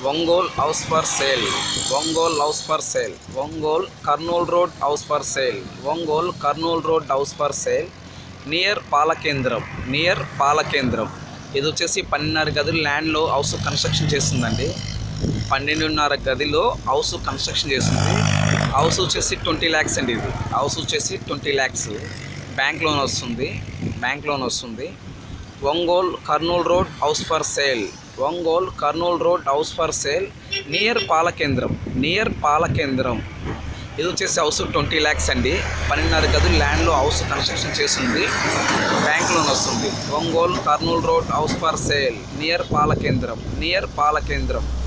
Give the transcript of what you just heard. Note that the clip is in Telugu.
Ongole house for sale Ongole house for sale Ongole Kurnool road house for sale Ongole Kurnool road house for sale near పాలకేంద్రం నియర్ పాలకేంద్రం ఇది వచ్చేసి పన్నెండున్నర గదులు ల్యాండ్లో హౌస్ కన్స్ట్రక్షన్ చేస్తుందండి పన్నెండున్నర గదిలో హౌస్ కన్స్ట్రక్షన్ చేస్తుంది హౌస్ వచ్చేసి ట్వంటీ ల్యాక్స్ అండి ఇది హౌస్ వచ్చేసి ట్వంటీ ల్యాక్స్ బ్యాంక్ లోన్ వస్తుంది బ్యాంక్ లోన్ వస్తుంది Ongole Kurnool road house for sale Ongole Kurnool road house for sale near పాలకేంద్రం నియర్ పాలకేంద్రం ఇది వచ్చేసి హౌస్ ట్వంటీ ల్యాక్స్ అండి పన్నెండున్నర గదులు ల్యాండ్లో హౌస్ కన్స్ట్రక్షన్ చేస్తుంది బ్యాంక్ లోన్ వస్తుంది Ongole Kurnool road house for sale near పాలకేంద్రం నియర్ పాలకేంద్రం